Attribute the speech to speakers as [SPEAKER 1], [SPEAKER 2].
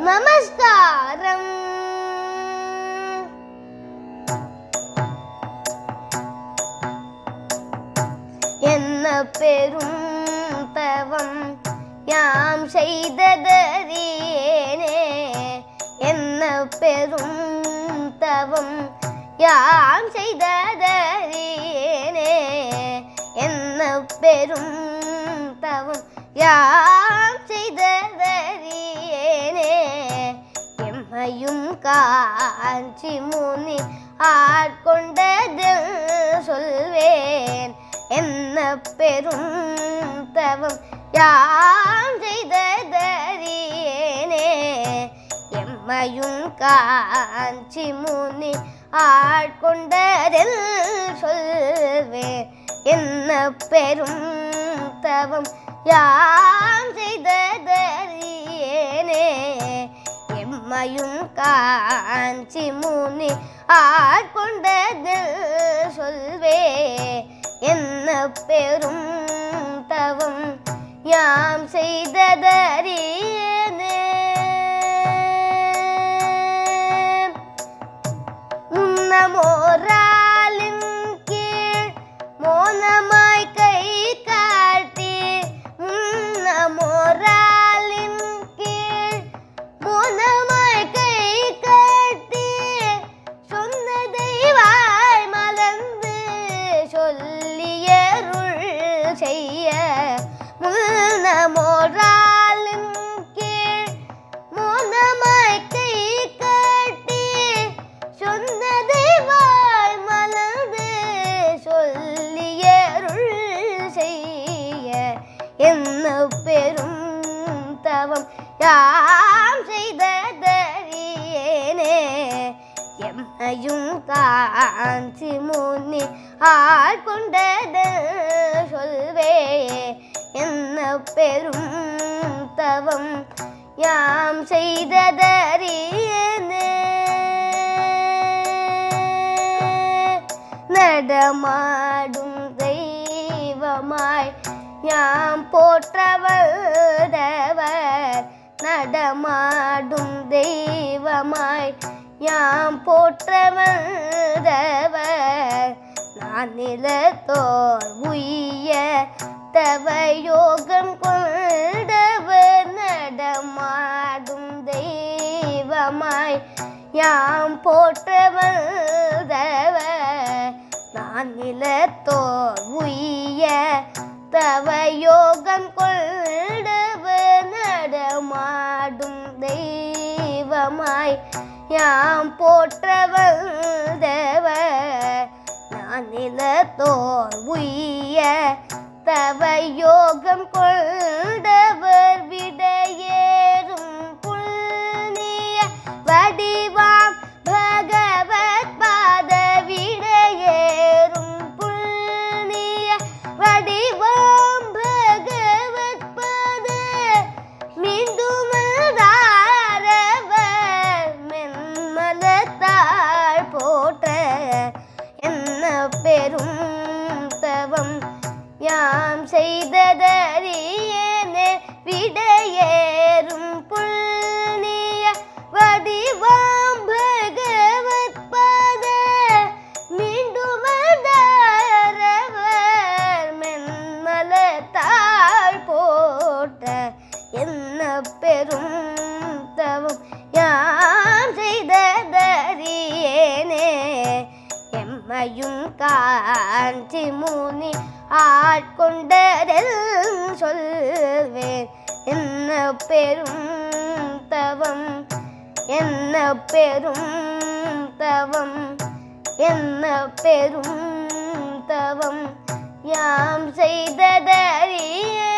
[SPEAKER 1] நமஸ்காரம் என்ன பெரும் தவம் யாம் செய்ததறியேனே என்ன பெரும் தவம் யாம் செய்ததறியேனே என்ன பெரும் தவம் யாம் செய்ததறியேனே எம்மையும் காஞ்சி முனி ஆட்கொண்டது சொல்வேன் என்ன பெரும் தவம் யாம் செய்ததறியேனே எம்மையும் காஞ்சி முனி ஆட்கொண்டதில் சொல்வேன் என்ன பெரும் தவம் யாம் செய்ததறியேனே எம்மையும் காஞ்சி முனி ஆட்கொண்டதில் சொல்வே என்ன பெரும் தவம் யாம் செய்ததறியேனே முன்னமோராலின் கீழ் மோனமாய் கை காட்டி முன்னமோராலின் கீழ் மோனமாய் கை காட்டி சொன்னதை வாய் மலர்ந்து சொல்லியருள் செய்ய முன்னமோராலின் கீழ் மோனமாய் கை காட்டி சொன்னதை வாய் மலர்ந்து சொல்லியருள் செய்ய என்ன பெரும் தவம் யாம் செய்ததறியேனே எம்மையும் காஞ்சி முனி ஆட்கொண்டது சொல்வே என்ன பெரும் தவம் யாம் செய்ததறியேனே நடமாடும் தெய்வமாய் யாம் போற்றவதவர் நடமாடும் தெய்வமாய் யாம் போற்றவதவர் நான் நிலத்தோர் உய்ய தவ யோகம் கொண்டவர் நடமாடும் தெய்வமாய் யாம் போற்றவதவர் நான் நிலத்தோர் உய்ய தவ யோகம் கொண்டவர் நடமாடும் தெய்வமாய் யாம் போற்றவதவர் நான் நிலத்தோர் உய்ய தவ யோகம் கொண்டவர் விடையேறும் புண்ணிய வடிவாம் பகவத் பாத விடையேறும் புண்ணிய வடிவாம் பகவத் பாத மீண்டும் தாரவர் மென்மலத்தாள் போற்ற என்ன பெரும் தவம் யாம் செய்ததறியேனே விடையேறும் புண்ணிய வடிவாம் பகவத் பாத மீண்டும் தாரவர் மென்மலத்தாள் போற்ற என்ன பெரும் தவம் யாம் செய்ததறியேனே எம்மையும் காஞ்சி முனி ஆட்கொண்டதில் சொல்வேன் என்ன பெரும் தவம் என்ன பெரும் தவம் என்ன பெரும் தவம் யாம் செய்ததறியே